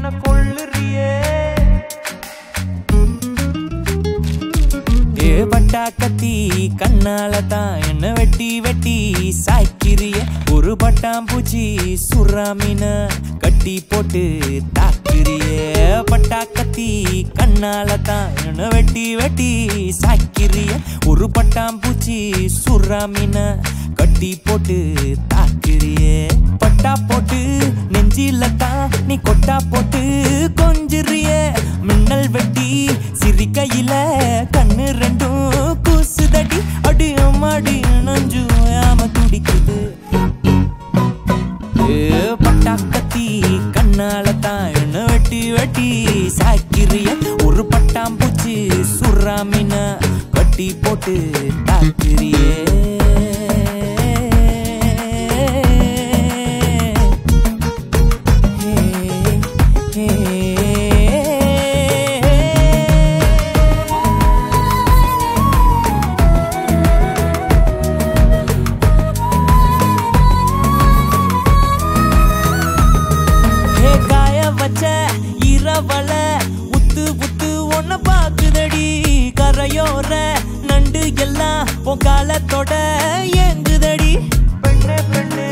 என்ன கொள்ளுறியே ஏ பட்டா கத்தி கண்ணால தான் என்ன வெட்டி வெட்டி சாய்க்கிறிய ஒரு பட்டாம்பூச்சி சுறாமீன கட்டி போட்டு தாக்கிறிய பட்டா கத்தி கண்ணால தான் என்ன வெட்டி வெட்டி சாய்க்கிறிய ஒரு பட்டாம்பூச்சி சுறாமீன கட்டி போட்டு தாக்கிறியே பட்டா போட்டு நெஞ்சில தான் நீ கொட்டா போட்டு கொஞ்சிறிய மின்னல் வெட்டி சிரிக்கையில கண்ணு ரெண்டும் கூசுதடி அடி அம்மாடி நஞ்சு ஆம துடிக்குது ஏ, பட்டா கத்தி கண்ணால தான் என்ன வெட்டி வெட்டி சாக்கிறிய ஒரு பட்டாம்பூச்சி சுறாமின கட்டி போட்டு தாக்கிறியே ஏ காய வச்ச இரவல உத்து புத்து ஒன்ன பாக்குதடி கரையோர நண்டு எல்லாம் உன் காலத்தோட ஏங்குதடி பெண்ணே பெண்ணே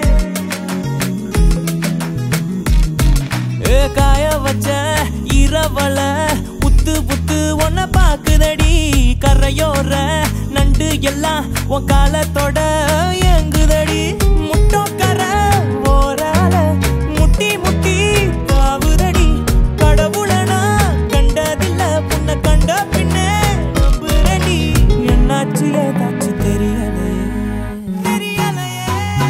ஏ காய வச்ச இரவல உத்து புத்து ஒன்ன பாக்குதடி கரையோர நண்டு எல்லாம் உன் காலத்தோட ஏங்குதடி முட்டோக்கர ஓரால முட்டி முட்டி தாவுதடி கடவுளனா கண்டதில்ல புண்ண கண்ட பின்னே நம்புறடி என்னாச்சு ஏதாச்சு தெரியலையே தெரியலையே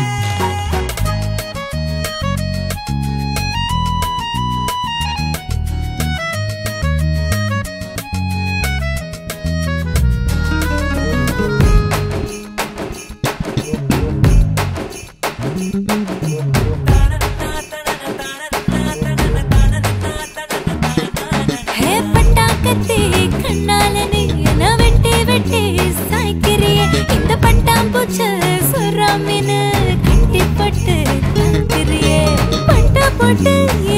ஹே பட்டாக்கத்தி கண்ணால நீ என்ன வெட்டி வெட்டி சாய்க்கிறியே இந்த பட்டாம்பூச்சு சுறாமின்னு கட்டி போட்டு தாக்கிறியே பட்டா போட்டு